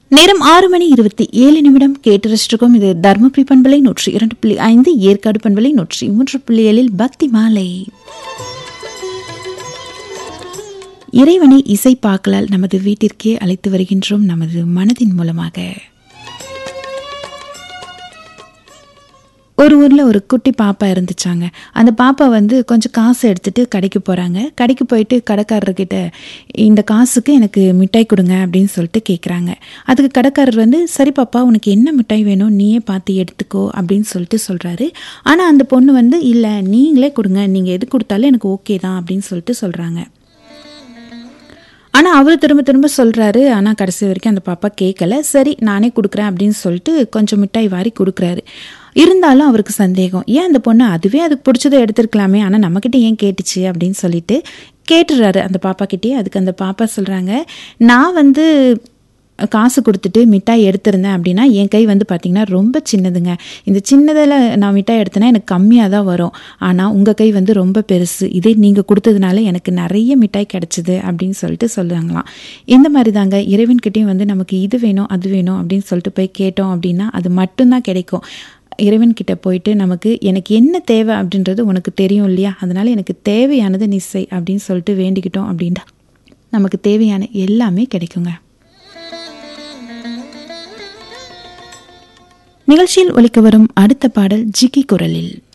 நேரம் ஆறு மணி இருபத்தி ஏழு நிமிடம் கேட்டு ரசிச்சிருக்கோம் இது தர்மபுரி பண்பலை நூற்றி இரண்டு புள்ளி ஐந்து ஏற்காடு பண்பலை நூற்றி மூன்று புள்ளி ஏழில் பக்தி மாலை இறைவனை இசை பாக்கலால் நமது வீட்டிற்கே அழைத்து வருகின்றோம் நமது மனதின் மூலமாக ஒரு ஊரில் ஒரு குட்டி பாப்பா இருந்துச்சாங்க அந்த பாப்பா வந்து கொஞ்சம் காசு எடுத்துட்டு கடைக்கு போகிறாங்க கடைக்கு போயிட்டு கடைக்காரர்கிட்ட இந்த காசுக்கு எனக்கு மிட்டாய் கொடுங்க அப்படின்னு சொல்லிட்டு கேட்குறாங்க அதுக்கு கடைக்காரர் வந்து சரி பாப்பா உனக்கு என்ன மிட்டாய் வேணும் நீயே பார்த்து எடுத்துக்கோ அப்படின்னு சொல்லிட்டு சொல்கிறாரு ஆனால் அந்த பொண்ணு வந்து இல்லை நீங்களே கொடுங்க நீங்கள் எது கொடுத்தாலும் எனக்கு ஓகே தான் அப்படின்னு சொல்லிட்டு சொல்கிறாங்க ஆனால் அவர் திரும்ப திரும்ப சொல்கிறாரு ஆனால் கடைசி வரைக்கும் அந்த பாப்பா கேட்கல சரி நானே கொடுக்குறேன் அப்படின்னு சொல்லிட்டு கொஞ்சம் மிட்டாய் வாரி கொடுக்குறாரு இருந்தாலும் அவருக்கு சந்தேகம் ஏன் அந்த பொண்ணு அதுவே அதுக்கு பிடிச்சதை எடுத்துருக்கலாமே ஆனால் நம்மக்கிட்ட ஏன் கேட்டுச்சு அப்படின்னு சொல்லிட்டு கேட்டுடுறாரு அந்த பாப்பா கிட்டே அதுக்கு அந்த பாப்பா சொல்கிறாங்க நான் வந்து காசு கொடுத்துட்டு மிட்டாய் எடுத்திருந்தேன் அப்படின்னா என் கை வந்து பார்த்திங்கன்னா ரொம்ப சின்னதுங்க இந்த சின்னதில் நான் மிட்டாய் எடுத்தேன்னா எனக்கு கம்மியாக தான் வரும் ஆனால் உங்கள் கை வந்து ரொம்ப பெருசு இதே நீங்கள் கொடுத்ததுனால எனக்கு நிறைய மிட்டாய் கிடச்சிது அப்படின்னு சொல்லிட்டு சொல்லுவாங்களாம் இந்த மாதிரி தாங்க இறைவன்கிட்டையும் வந்து நமக்கு இது வேணும் அது வேணும் அப்படின்னு சொல்லிட்டு போய் கேட்டோம் அப்படின்னா அது மட்டும்தான் கிடைக்கும் இறைவன்கிட்ட போயிட்டு நமக்கு எனக்கு என்ன தேவை அப்படின்றது உனக்கு தெரியும் இல்லையா அதனால் எனக்கு தேவையானது நிச்சை அப்படின்னு சொல்லிட்டு வேண்டிக்கிட்டோம் அப்படின்னா நமக்கு தேவையான எல்லாமே கிடைக்குங்க நிகழ்ச்சியில் ஒலிக்க வரும் அடுத்த பாடல் ஜிகி குரலில்